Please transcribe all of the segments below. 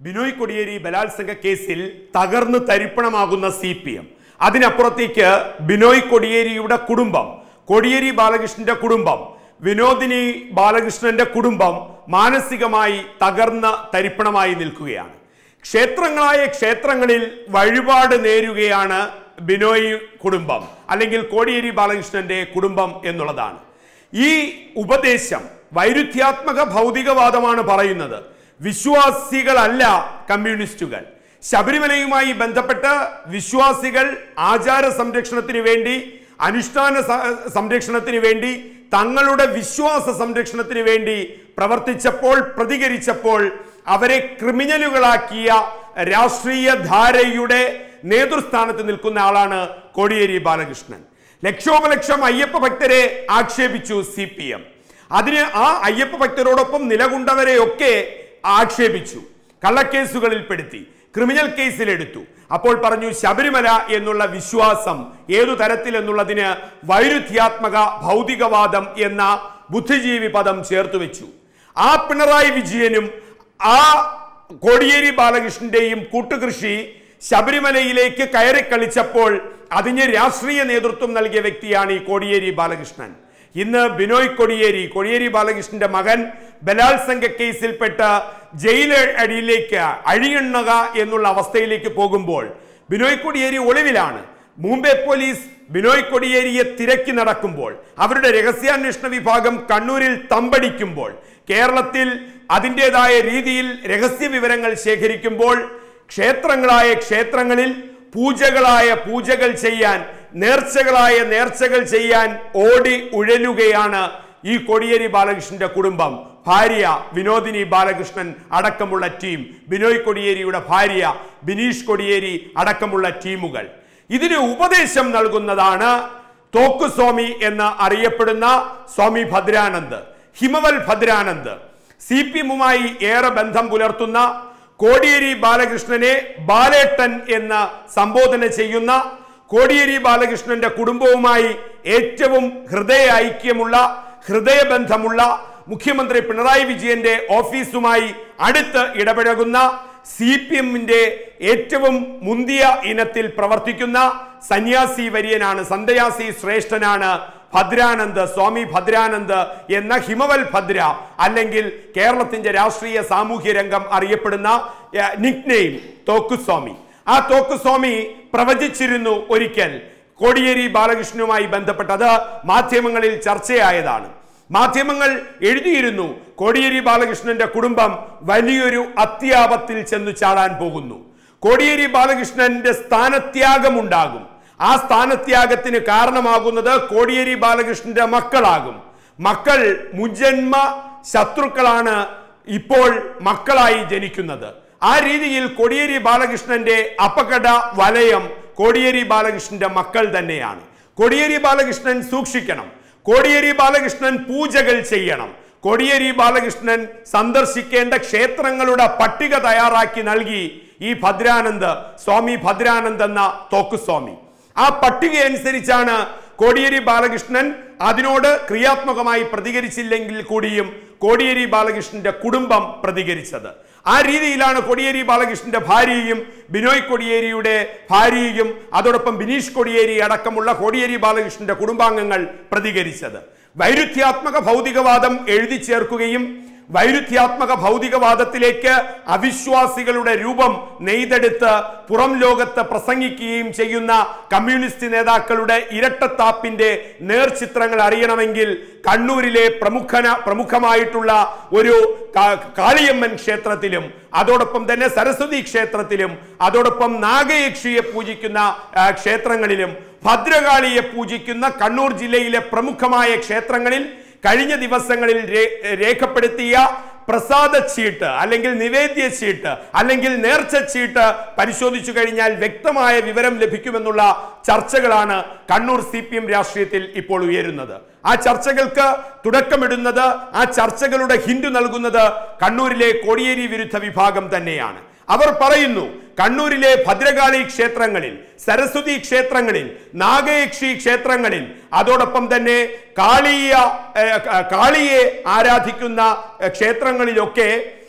ബിനോയ് കൊടിയേരി ബലാത്സംഗ കേസിൽ തകർന്ന് തരിപ്പണമാകുന്ന സി പി എം അതിനപ്പുറത്തേക്ക് ബിനോയ് കൊടിയേരിയുടെ കുടുംബം കോടിയേരി ബാലകൃഷ്ണന്റെ കുടുംബം വിനോദിനി ബാലകൃഷ്ണന്റെ കുടുംബം മാനസികമായി തകർന്ന തരിപ്പണമായി നിൽക്കുകയാണ് ക്ഷേത്രങ്ങളായ ക്ഷേത്രങ്ങളിൽ വഴിപാട് നേരുകയാണ് ബിനോയ് കുടുംബം അല്ലെങ്കിൽ കോടിയേരി ബാലകൃഷ്ണന്റെ കുടുംബം എന്നുള്ളതാണ് ഈ ഉപദേശം വൈരുദ്ധ്യാത്മക ഭൗതികവാദമാണ് പറയുന്നത് വിശ്വാസികളല്ല കമ്മ്യൂണിസ്റ്റുകൾ ശബരിമലയുമായി ബന്ധപ്പെട്ട് വിശ്വാസികൾ ആചാര സംരക്ഷണത്തിന് വേണ്ടി അനുഷ്ഠാന സ- സംരക്ഷണത്തിന് വേണ്ടി തങ്ങളുടെ വിശ്വാസ സംരക്ഷണത്തിന് വേണ്ടി പ്രവർത്തിച്ചപ്പോൾ പ്രതികരിച്ചപ്പോൾ അവരെ ക്രിമിനലുകളാക്കിയ രാഷ്ട്രീയ ധാരയുടെ നേതൃസ്ഥാനത്ത് നിൽക്കുന്ന ആളാണ് കോടിയേരി ബാലകൃഷ്ണൻ ലക്ഷോപലക്ഷം അയ്യപ്പ ഭക്തരെ ആക്ഷേപിച്ചു സി പി എം അതിന് ആ അയ്യപ്പ ഭക്തരോടൊപ്പം നിലകൊണ്ടവരെയൊക്കെ ആക്ഷേപിച്ചു കള്ളക്കേസുകളിൽ പെടുത്തി ക്രിമിനൽ കേസിലെടുത്തു അപ്പോൾ പറഞ്ഞു ശബരിമല എന്നുള്ള വിശ്വാസം ഏതു തരത്തിൽ എന്നുള്ളതിന് വൈരുദ്ധ്യാത്മക ഭൗതികവാദം എന്ന ബുദ്ധിജീവി പദം ചേർത്ത് വെച്ചു ആ പിണറായി വിജയനും ആ കോടിയേരി ബാലകൃഷ്ണന്റെയും കൂട്ടുകൃഷി ശബരിമലയിലേക്ക് കയറി കളിച്ചപ്പോൾ അതിന് രാഷ്ട്രീയ നേതൃത്വം നൽകിയ വ്യക്തിയാണ് ഈ കോടിയേരി ബാലകൃഷ്ണൻ ഇന്ന് ബിനോയ് കൊടിയേരി കോടിയേരി ബാലകൃഷ്ണന്റെ മകൻ ബലാത്സംഗ കേസിൽപ്പെട്ട് ജയിൽ അടിയിലേക്ക് അഴിയണ്ണുക എന്നുള്ള അവസ്ഥയിലേക്ക് പോകുമ്പോൾ ബിനോയ് കൊടിയേരി ഒളിവിലാണ് മുംബൈ പോലീസ് ബിനോയ് കൊടിയേരിയെ തിരക്കി നടക്കുമ്പോൾ അവരുടെ രഹസ്യാന്വേഷണ വിഭാഗം കണ്ണൂരിൽ തമ്പടിക്കുമ്പോൾ കേരളത്തിൽ അതിൻ്റെതായ രീതിയിൽ രഹസ്യ വിവരങ്ങൾ ശേഖരിക്കുമ്പോൾ ക്ഷേത്രങ്ങളായ ക്ഷേത്രങ്ങളിൽ പൂജകളായ പൂജകൾ ചെയ്യാൻ നേർച്ചകളായ നേർച്ചകൾ ചെയ്യാൻ ഓടി ഉഴലുകയാണ് ഈ കോടിയേരി ബാലകൃഷ്ണന്റെ കുടുംബം ഭാര്യ വിനോദിനി ബാലകൃഷ്ണൻ അടക്കമുള്ള ടീം ബിനോയ് കൊടിയേരിയുടെ ഭാര്യ ബിനീഷ് കൊടിയേരി അടക്കമുള്ള ടീമുകൾ ഇതിന് ഉപദേശം നൽകുന്നതാണ് തോക്കുസ്വാമി എന്ന് അറിയപ്പെടുന്ന സ്വാമി ഭദ്രാനന്ദ് ഹിമവൽ ഭദ്രാനന്ദ് സി പി എമ്മുമായി ഏറെ ബന്ധം പുലർത്തുന്ന കോടിയേരി ബാലകൃഷ്ണനെ ബാലേട്ടൻ എന്ന് സംബോധന ചെയ്യുന്ന കോടിയേരി ബാലകൃഷ്ണന്റെ കുടുംബവുമായി ഏറ്റവും ഹൃദയ ഐക്യമുള്ള ഹൃദയബന്ധമുള്ള മുഖ്യമന്ത്രി പിണറായി വിജയന്റെ ഓഫീസുമായി അടുത്ത് ഇടപഴകുന്ന സി പി എമ്മിന്റെ ഏറ്റവും മുന്തിയ ഇനത്തിൽ പ്രവർത്തിക്കുന്ന സന്യാസി വര്യനാണ് സന്യാസി ശ്രേഷ്ഠനാണ് ഭദ്രാനന്ദ് സ്വാമി ഭദ്രാനന്ദ് എന്ന ഹിമവൽ ഭദ്ര അല്ലെങ്കിൽ കേരളത്തിന്റെ രാഷ്ട്രീയ സാമൂഹ്യ രംഗം അറിയപ്പെടുന്ന നിക്നെയിം തോക്കുസ്വാമി ആ തോക്കുസ്വാമി പ്രവചിച്ചിരുന്നു ഒരിക്കൽ കോടിയേരി ബാലകൃഷ്ണനുമായി ബന്ധപ്പെട്ട് അത് മാധ്യമങ്ങളിൽ ചർച്ചയായതാണ് മാധ്യമങ്ങൾ എഴുതിയിരുന്നു കോടിയേരി ബാലകൃഷ്ണന്റെ കുടുംബം വലിയൊരു അത്യാപത്തിൽ ചെന്നു ചാടാൻ പോകുന്നു കോടിയേരി ബാലകൃഷ്ണന്റെ സ്ഥാനത്യാഗമുണ്ടാകും ആ സ്ഥാനത്യാഗത്തിന് കാരണമാകുന്നത് കോടിയേരി ബാലകൃഷ്ണന്റെ മക്കളാകും മക്കൾ മുജന്മ ശത്രുക്കളാണ് ഇപ്പോൾ മക്കളായി ജനിക്കുന്നത് ആ രീതിയിൽ കോടിയേരി ബാലകൃഷ്ണന്റെ അപകട വലയം കോടിയേരി ബാലകൃഷ്ണന്റെ മക്കൾ തന്നെയാണ് കോടിയേരി ബാലകൃഷ്ണൻ സൂക്ഷിക്കണം കോടിയേരി ബാലകൃഷ്ണൻ പൂജകൾ ചെയ്യണം കോടിയേരി ബാലകൃഷ്ണൻ സന്ദർശിക്കേണ്ട ക്ഷേത്രങ്ങളുടെ പട്ടിക തയ്യാറാക്കി നൽകി ഈ ഭദ്രാനന്ദ് സ്വാമി ഭദ്രാനന്ദ് എന്ന തോക്കുസ്വാമി ആ പട്ടിക അനുസരിച്ചാണ് കോടിയേരി ബാലകൃഷ്ണൻ അതിനോട് ക്രിയാത്മകമായി പ്രതികരിച്ചില്ലെങ്കിൽ കൂടിയും കോടിയേരി ബാലകൃഷ്ണന്റെ കുടുംബം പ്രതികരിച്ചത് ആ രീതിയിലാണ് കോടിയേരി ബാലകൃഷ്ണന്റെ ഭാര്യയും ബിനോയ് കൊടിയേരിയുടെ ഭാര്യയും അതോടൊപ്പം ബിനീഷ് കൊടിയേരി അടക്കമുള്ള കോടിയേരി ബാലകൃഷ്ണന്റെ കുടുംബാംഗങ്ങൾ പ്രതികരിച്ചത് വൈരുദ്ധ്യാത്മക ഭൗതികവാദം എഴുതി ചേർക്കുകയും വൈരുദ്ധ്യാത്മക ഭൗതികവാദത്തിലേക്ക് അവിശ്വാസികളുടെ രൂപം നെയ്തെടുത്ത് പുറം ലോകത്ത് പ്രസംഗിക്കുകയും ചെയ്യുന്ന കമ്മ്യൂണിസ്റ്റ് നേതാക്കളുടെ ഇരട്ടത്താപ്പിന്റെ നേർചിത്രങ്ങൾ അറിയണമെങ്കിൽ കണ്ണൂരിലെ പ്രമുഖന പ്രമുഖമായിട്ടുള്ള ഒരു കാ- കാളിയമ്മൻ ക്ഷേത്രത്തിലും അതോടൊപ്പം തന്നെ സരസ്വതി ക്ഷേത്രത്തിലും അതോടൊപ്പം നാഗയക്ഷിയെ പൂജിക്കുന്ന ആ, ക്ഷേത്രങ്ങളിലും ഭദ്രകാളിയെ പൂജിക്കുന്ന കണ്ണൂർ ജില്ലയിലെ പ്രമുഖമായ ക്ഷേത്രങ്ങളിൽ കഴിഞ്ഞ ദിവസങ്ങളിൽ രേ- രേഖപ്പെടുത്തിയ പ്രസാദ ചീട്ട് അല്ലെങ്കിൽ നിവേദ്യ ചീട്ട് അല്ലെങ്കിൽ നേർച്ച ചീട്ട് പരിശോധിച്ചു കഴിഞ്ഞാൽ വ്യക്തമായ വിവരം ലഭിക്കുമെന്നുള്ള ചർച്ചകളാണ് കണ്ണൂർ സി പി എം രാഷ്ട്രീയത്തിൽ ഇപ്പോൾ ഉയരുന്നത് ആ ചർച്ചകൾക്ക് തുടക്കമിടുന്നത് ആ ചർച്ചകളുടെ ഹിന്ദു നൽകുന്നത് കണ്ണൂരിലെ കോടിയേരി വിരുദ്ധ വിഭാഗം തന്നെയാണ് അവർ പറയുന്നു കണ്ണൂരിലെ ഭദ്രകാളി ക്ഷേത്രങ്ങളിൽ സരസ്വതി ക്ഷേത്രങ്ങളിൽ നാഗയക്ഷി ക്ഷേത്രങ്ങളിൽ അതോടൊപ്പം തന്നെ കാളിയ ഏ, ക- കാളിയെ ആരാധിക്കുന്ന ഏ, ക്ഷേത്രങ്ങളിലൊക്കെ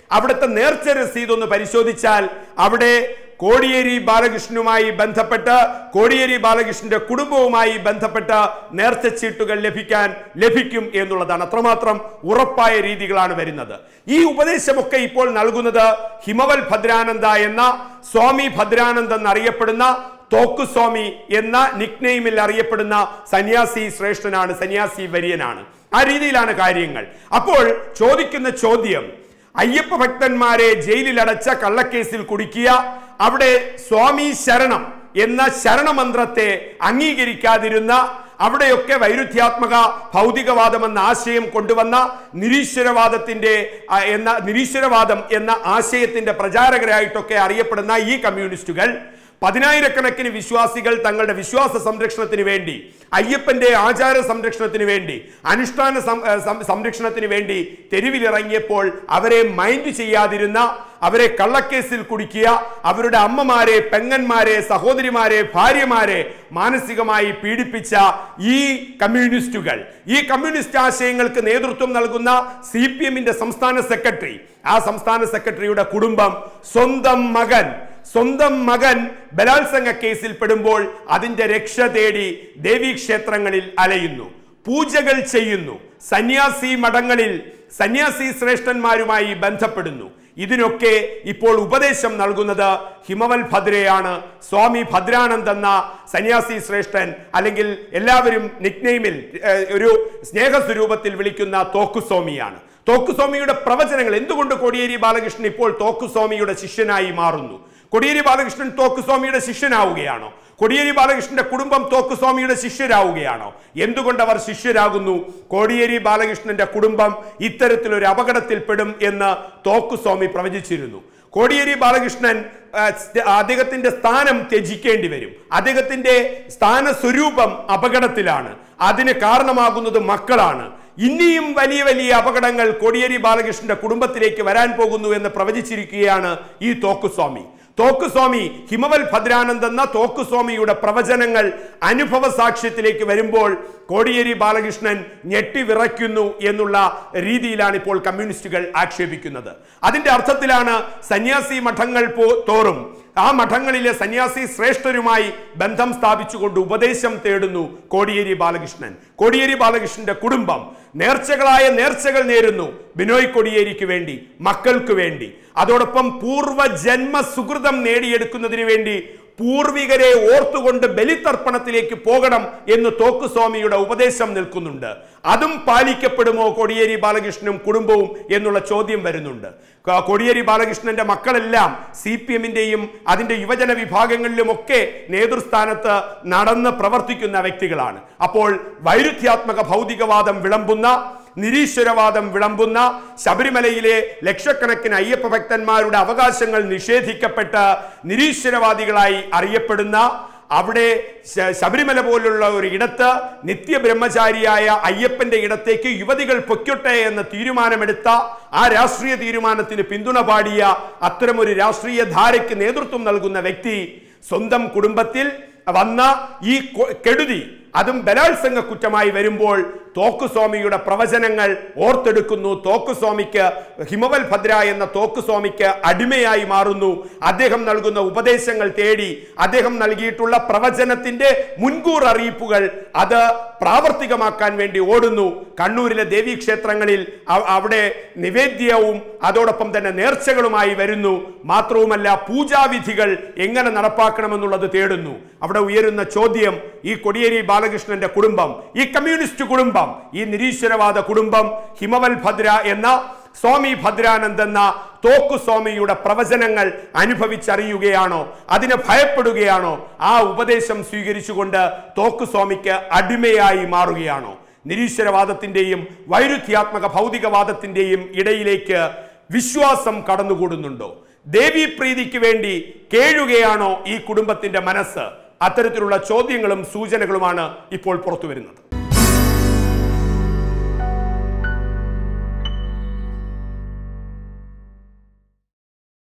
അവിടുത്തെ നേർച്ച രസീത് ഒന്ന് പരിശോധിച്ചാൽ അവിടെ കോടിയേരി ബാലകൃഷ്ണനുമായി ബന്ധപ്പെട്ട് കോടിയേരി ബാലകൃഷ്ണന്റെ കുടുംബവുമായി ബന്ധപ്പെട്ട നേർച്ച ചീട്ടുകൾ ലഭിക്കാൻ ലഭിക്കും എന്നുള്ളതാണ് അത്രമാത്രം ഉറപ്പായ രീതികളാണ് വരുന്നത് ഈ ഉപദേശമൊക്കെ ഇപ്പോൾ നൽകുന്നത് ഹിമവൽ ഭദ്രാനന്ദ എന്ന സ്വാമി ഭദ്രാനന്ദ് എന്നറിയപ്പെടുന്ന തോക്കുസ്വാമി എന്ന നിക്നെയിമിൽ അറിയപ്പെടുന്ന സന്യാസി ശ്രേഷ്ഠനാണ് സന്യാസി വര്യനാണ് ആ രീതിയിലാണ് കാര്യങ്ങൾ അപ്പോൾ ചോദിക്കുന്ന ചോദ്യം അയ്യപ്പ ഭക്തന്മാരെ ജയിലിൽ അടച്ച കള്ളക്കേസിൽ കുടുക്കിയ അവിടെ സ്വാമി ശരണം എന്ന ശരണമന്ത്രത്തെ അംഗീകരിക്കാതിരുന്ന അവിടെയൊക്കെ വൈരുദ്ധ്യാത്മക ഭൗതികവാദം എന്ന ആശയം കൊണ്ടുവന്ന നിരീശ്വരവാദത്തിന്റെ ആ, എന്ന നിരീശ്വരവാദം എന്ന ആശയത്തിന്റെ പ്രചാരകരായിട്ടൊക്കെ അറിയപ്പെടുന്ന ഈ കമ്മ്യൂണിസ്റ്റുകൾ പതിനായിരക്കണക്കിന് വിശ്വാസികൾ തങ്ങളുടെ വിശ്വാസ സംരക്ഷണത്തിന് വേണ്ടി അയ്യപ്പന്റെ ആചാര സംരക്ഷണത്തിന് വേണ്ടി അനുഷ്ഠാന സം- ഏ, സം- സംരക്ഷണത്തിന് വേണ്ടി തെരുവിലിറങ്ങിയപ്പോൾ അവരെ മൈൻഡ് ചെയ്യാതിരുന്ന അവരെ കള്ളക്കേസിൽ കുടുക്കിയ അവരുടെ അമ്മമാരെ പെങ്ങന്മാരെ സഹോദരിമാരെ ഭാര്യമാരെ മാനസികമായി പീഡിപ്പിച്ച ഈ കമ്മ്യൂണിസ്റ്റുകൾ ഈ കമ്മ്യൂണിസ്റ്റ് ആശയങ്ങൾക്ക് നേതൃത്വം നൽകുന്ന സി പി എമ്മിന്റെ സംസ്ഥാന സെക്രട്ടറി ആ സംസ്ഥാന സെക്രട്ടറിയുടെ കുടുംബം സ്വന്തം മകൻ സ്വന്തം മകൻ ബലാത്സംഗ കേസിൽ പെടുമ്പോൾ അതിന്റെ രക്ഷ തേടി ദേവീക്ഷേത്രങ്ങളിൽ അലയുന്നു പൂജകൾ ചെയ്യുന്നു സന്യാസി മഠങ്ങളിൽ സന്യാസി ശ്രേഷ്ഠന്മാരുമായി ബന്ധപ്പെടുന്നു ഇതിനൊക്കെ ഇപ്പോൾ ഉപദേശം നൽകുന്നത് ഹിമവൽ ഭദ്രയാണ് സ്വാമി ഭദ്രാനന്ദ് എന്ന സന്യാസി ശ്രേഷ്ഠൻ അല്ലെങ്കിൽ എല്ലാവരും നിക്നെയിമിൽ ഏഹ്, ഒരു സ്നേഹസ്വരൂപത്തിൽ വിളിക്കുന്ന തോക്കുസ്വാമിയാണ് തോക്കുസ്വാമിയുടെ പ്രവചനങ്ങൾ എന്തുകൊണ്ട് കോടിയേരി ബാലകൃഷ്ണൻ ഇപ്പോൾ തോക്കുസ്വാമിയുടെ ശിഷ്യനായി മാറുന്നു കോടിയേരി ബാലകൃഷ്ണൻ തോക്കുസ്വാമിയുടെ ശിഷ്യനാവുകയാണോ കോടിയേരി ബാലകൃഷ്ണന്റെ കുടുംബം തോക്കുസ്വാമിയുടെ ശിഷ്യരാവുകയാണോ എന്തുകൊണ്ട് അവർ ശിഷ്യരാകുന്നു കോടിയേരി ബാലകൃഷ്ണന്റെ കുടുംബം ഇത്തരത്തിലൊരു അപകടത്തിൽപ്പെടും എന്ന് തോക്കുസ്വാമി പ്രവചിച്ചിരുന്നു കോടിയേരി ബാലകൃഷ്ണൻ ആ, സ്- അദ്ദേഹത്തിന്റെ സ്ഥാനം ത്യജിക്കേണ്ടി വരും അദ്ദേഹത്തിന്റെ സ്ഥാന സ്വരൂപം അപകടത്തിലാണ് അതിന് കാരണമാകുന്നത് മക്കളാണ് ഇനിയും വലിയ വലിയ അപകടങ്ങൾ കോടിയേരി ബാലകൃഷ്ണന്റെ കുടുംബത്തിലേക്ക് വരാൻ പോകുന്നു എന്ന് പ്രവചിച്ചിരിക്കുകയാണ് ഈ തോക്കുസ്വാമി തോക്കുസ്വാമി ഹിമവൽ ഭദ്രാനന്ദ് എന്ന തോക്കുസ്വാമിയുടെ പ്രവചനങ്ങൾ അനുഭവ സാക്ഷ്യത്തിലേക്ക് വരുമ്പോൾ കോടിയേരി ബാലകൃഷ്ണൻ ഞെട്ടിവിറയ്ക്കുന്നു എന്നുള്ള രീതിയിലാണ് ഇപ്പോൾ കമ്മ്യൂണിസ്റ്റുകൾ ആക്ഷേപിക്കുന്നത് അതിന്റെ അർത്ഥത്തിലാണ് സന്യാസി മഠങ്ങൾ പോ തോറും ആ മഠങ്ങളിലെ സന്യാസി ശ്രേഷ്ഠരുമായി ബന്ധം സ്ഥാപിച്ചുകൊണ്ട് ഉപദേശം തേടുന്നു കോടിയേരി ബാലകൃഷ്ണൻ കോടിയേരി ബാലകൃഷ്ണന്റെ കുടുംബം നേർച്ചകളായ നേർച്ചകൾ നേരുന്നു ബിനോയ് കോടിയേരിക്ക് വേണ്ടി മക്കൾക്ക് വേണ്ടി അതോടൊപ്പം പൂർവ്വ ജന്മ സുഹൃതം നേടിയെടുക്കുന്നതിന് വേണ്ടി പൂർവികരെ ഓർത്തുകൊണ്ട് ബലിതർപ്പണത്തിലേക്ക് പോകണം എന്ന് തോക്കുസ്വാമിയുടെ ഉപദേശം നിൽക്കുന്നുണ്ട് അതും പാലിക്കപ്പെടുമോ കോടിയേരി ബാലകൃഷ്ണനും കുടുംബവും എന്നുള്ള ചോദ്യം വരുന്നുണ്ട് ക- കോടിയേരി ബാലകൃഷ്ണന്റെ മക്കളെല്ലാം സി പി എമ്മിന്റെയും അതിന്റെ യുവജന വിഭാഗങ്ങളിലുമൊക്കെ നേതൃസ്ഥാനത്ത് നടന്ന് പ്രവർത്തിക്കുന്ന വ്യക്തികളാണ് അപ്പോൾ വൈരുദ്ധ്യാത്മക ഭൗതികവാദം വിളമ്പുന്ന നിരീശ്വരവാദം വിളമ്പുന്ന ശബരിമലയിലെ ലക്ഷക്കണക്കിന് അയ്യപ്പ ഭക്തന്മാരുടെ അവകാശങ്ങൾ നിഷേധിക്കപ്പെട്ട് നിരീശ്വരവാദികളായി അറിയപ്പെടുന്ന അവിടെ ശ- ശബരിമല പോലുള്ള ഒരു ഇടത്ത് നിത്യബ്രഹ്മചാരിയായ അയ്യപ്പന്റെ ഇടത്തേക്ക് യുവതികൾ പൊയ്ക്കൊട്ടെ എന്ന തീരുമാനമെടുത്ത ആ രാഷ്ട്രീയ തീരുമാനത്തിന് പിന്തുണ പാടിയ അത്തരമൊരു രാഷ്ട്രീയ ധാരയ്ക്ക് നേതൃത്വം നൽകുന്ന വ്യക്തി സ്വന്തം കുടുംബത്തിൽ വന്ന ഈ കൊ- കെടുതി അതും ബലാത്സംഗ കുറ്റമായി വരുമ്പോൾ തോക്കുസ്വാമിയുടെ പ്രവചനങ്ങൾ ഓർത്തെടുക്കുന്നു തോക്കുസ്വാമിക്ക് ഹിമവൽ ഭദ്ര എന്ന തോക്കുസ്വാമിക്ക് അടിമയായി മാറുന്നു അദ്ദേഹം നൽകുന്ന ഉപദേശങ്ങൾ തേടി അദ്ദേഹം നൽകിയിട്ടുള്ള പ്രവചനത്തിന്റെ മുൻകൂർ അറിയിപ്പുകൾ അത് പ്രാവർത്തികമാക്കാൻ വേണ്ടി ഓടുന്നു കണ്ണൂരിലെ ദേവീക്ഷേത്രങ്ങളിൽ അ- അവിടെ നിവേദ്യവും അതോടൊപ്പം തന്നെ നേർച്ചകളുമായി വരുന്നു മാത്രവുമല്ല പൂജാവിധികൾ എങ്ങനെ നടപ്പാക്കണമെന്നുള്ളത് തേടുന്നു അവിടെ ഉയരുന്ന ചോദ്യം ഈ കൊടിയേരി ബാലകൃഷ്ണന്റെ കുടുംബം ഈ കമ്മ്യൂണിസ്റ്റ് കുടുംബം ഈ നിരീശ്വരവാദ കുടുംബം ഹിമവൽ ഭദ്ര എന്ന സ്വാമി ഭദ്രാനന്ദ് എന്ന തോക്കു സ്വാമിയുടെ പ്രവചനങ്ങൾ അനുഭവിച്ചറിയുകയാണോ അതിനെ ഭയപ്പെടുകയാണോ ആ ഉപദേശം സ്വീകരിച്ചുകൊണ്ട് തോക്കു സ്വാമിക്ക് അടിമയായി മാറുകയാണോ നിരീശ്വരവാദത്തിന്റെയും വൈരുദ്ധ്യാത്മക ഭൗതികവാദത്തിന്റെയും ഇടയിലേക്ക് വിശ്വാസം കടന്നുകൂടുന്നുണ്ടോ ദേവീപ്രീതിക്ക് വേണ്ടി കേഴുകയാണോ ഈ കുടുംബത്തിന്റെ മനസ്സ് അത്തരത്തിലുള്ള ചോദ്യങ്ങളും സൂചനകളുമാണ് ഇപ്പോൾ പുറത്തു വരുന്നത്